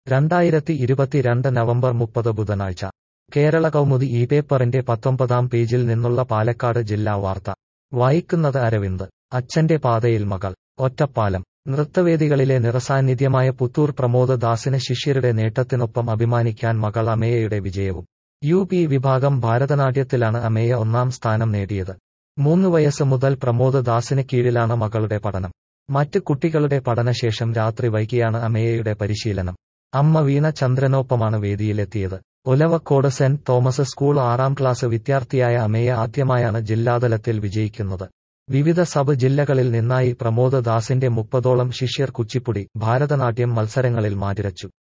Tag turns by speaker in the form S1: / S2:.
S1: രണ്ടായിരത്തി ഇരുപത്തിരണ്ട് നവംബർ മുപ്പത് ബുധനാഴ്ച കേരള കൗമുദി ഈ പേപ്പറിന്റെ പത്തൊമ്പതാം പേജിൽ നിന്നുള്ള പാലക്കാട് ജില്ലാ വാർത്ത വായിക്കുന്നത് അരവിന്ദ് അച്ഛന്റെ പാതയിൽ മകൾ ഒറ്റപ്പാലം നൃത്തവേദികളിലെ നിറസാന്നിധ്യമായ പുത്തൂർ പ്രമോദ് ദാസിന് ശിഷ്യരുടെ നേട്ടത്തിനൊപ്പം അഭിമാനിക്കാൻ മകൾ അമേയയുടെ വിജയവും യു പി വിഭാഗം ഭാരതനാട്യത്തിലാണ് അമേയ ഒന്നാം സ്ഥാനം നേടിയത് മൂന്ന് വയസ്സ് മുതൽ പ്രമോദ് ദാസിന് കീഴിലാണ് മകളുടെ പഠനം മറ്റ് കുട്ടികളുടെ പഠനശേഷം രാത്രി വൈകിയാണ് അമേയയുടെ പരിശീലനം അമ്മ വീണ ചന്ദ്രനൊപ്പമാണ് വേദിയിലെത്തിയത് ഒലവക്കോട് സെന്റ് തോമസ് സ്കൂൾ ആറാം ക്ലാസ് വിദ്യാർത്ഥിയായ അമേയ ആദ്യമായാണ് ജില്ലാതലത്തിൽ വിജയിക്കുന്നത് വിവിധ സബ് ജില്ലകളിൽ നിന്നായി പ്രമോദ് ദാസിന്റെ മുപ്പതോളം ശിഷ്യർ കുച്ചിപ്പുടി ഭാരതനാട്യം മത്സരങ്ങളിൽ മാറ്റിരച്ചു